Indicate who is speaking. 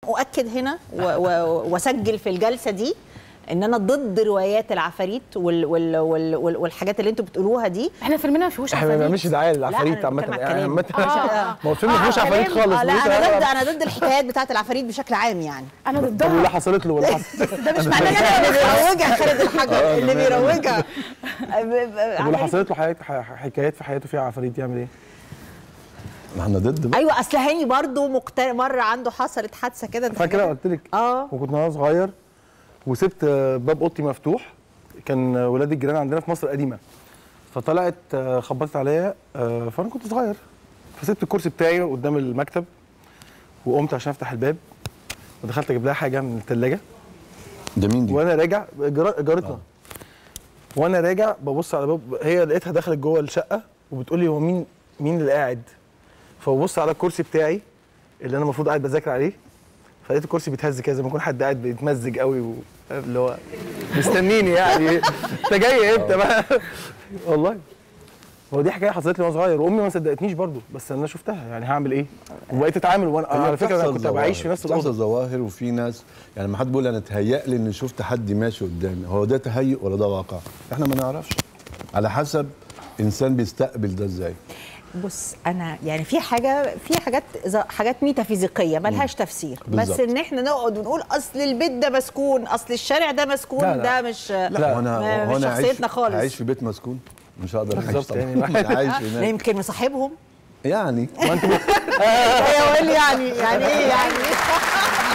Speaker 1: اؤكد هنا و- و- واسجل في الجلسه دي ان انا ضد روايات العفاريت وال وال وال وال والحاجات اللي انتوا بتقولوها دي
Speaker 2: احنا فيلمنا ما فيهوش
Speaker 3: احنا ما
Speaker 2: عفاريت.
Speaker 3: بنعملش دعايه للعفاريت
Speaker 1: أنا
Speaker 3: عامه
Speaker 1: بتكلم على
Speaker 3: يعني
Speaker 1: الكلام.
Speaker 3: عامه
Speaker 2: آه.
Speaker 3: ما هو الفيلم ما فيهوش عفاريت
Speaker 1: كلام-
Speaker 3: خالص
Speaker 1: آه، لا
Speaker 3: بص
Speaker 1: انا ضد
Speaker 3: أنا-
Speaker 1: انا ضد الحكايات بتاعت العفاريت بشكل عام يعني
Speaker 2: انا
Speaker 3: طب واللي
Speaker 2: ضدها
Speaker 3: حصلت له واللي حصل
Speaker 2: ده مش
Speaker 1: انا
Speaker 2: معناه
Speaker 1: اللي بيروجها خالد الحجر اللي بيروجها
Speaker 3: طب واللي حصلت له حاجات ح- حكايات في حياته فيها عفاريت يعمل ايه؟
Speaker 4: ما احنا ضد بقى
Speaker 1: ايوه اصل هاني برضو مقتر... مره عنده حصلت حادثه كده أنت
Speaker 3: فاكره
Speaker 1: فاكر؟
Speaker 3: قلت لك
Speaker 1: اه
Speaker 3: وكنت وانا صغير وسبت آه، باب اوضتي مفتوح كان آه، ولاد الجيران عندنا في مصر القديمه فطلعت آه، خبطت عليا آه، فانا كنت صغير فسبت الكرسي بتاعي قدام المكتب وقمت عشان افتح الباب ودخلت اجيب لها حاجه من الثلاجه
Speaker 4: ده مين دي؟
Speaker 3: وانا راجع جار- جارتنا وانا راجع ببص على باب هي لقيتها دخلت جوه الشقه وبتقول لي هو مين مين اللي قاعد فببص على الكرسي بتاعي اللي انا المفروض قاعد بذاكر عليه فلقيت الكرسي بيتهز كده زي ما يكون حد قاعد بيتمزج قوي و- اللي هو مستنيني يعني انت جاي امتى بقى والله هو دي حكايه حصلت لي وانا صغير وامي ما صدقتنيش برضو بس انا شفتها يعني هعمل ايه وبقيت اتعامل وانا
Speaker 4: هي
Speaker 3: على فكره انا
Speaker 4: بتحصل
Speaker 3: كنت بعيش في
Speaker 4: ظواهر.
Speaker 3: نفس
Speaker 4: بتحصل
Speaker 3: الاوضه
Speaker 4: ظواهر وفي ناس يعني لما حد بيقول انا تهيأ لي اني شفت حد ماشي قدامي هو ده تهيؤ ولا ده واقع؟ احنا ما نعرفش على حسب انسان بيستقبل ده ازاي
Speaker 1: بص انا يعني في حاجه في حاجات ز- حاجات ميتافيزيقيه ملهاش تفسير بس
Speaker 4: بالظبط.
Speaker 1: ان احنا نقعد ونقول اصل البيت ده مسكون اصل الشارع ده مسكون
Speaker 3: لا، لا.
Speaker 1: ده مش
Speaker 4: لا هو انا
Speaker 1: ما-
Speaker 4: هو
Speaker 1: مش
Speaker 4: انا عايش
Speaker 1: شخصيتنا خالص
Speaker 4: عايش في بيت مسكون مش هقدر اعيش
Speaker 3: بالظبط
Speaker 4: طبعا
Speaker 3: يعني.
Speaker 4: عايش
Speaker 1: لا
Speaker 4: هناك
Speaker 1: يمكن مصاحبهم
Speaker 4: يعني
Speaker 1: ايوه قول لي يعني يعني ايه يعني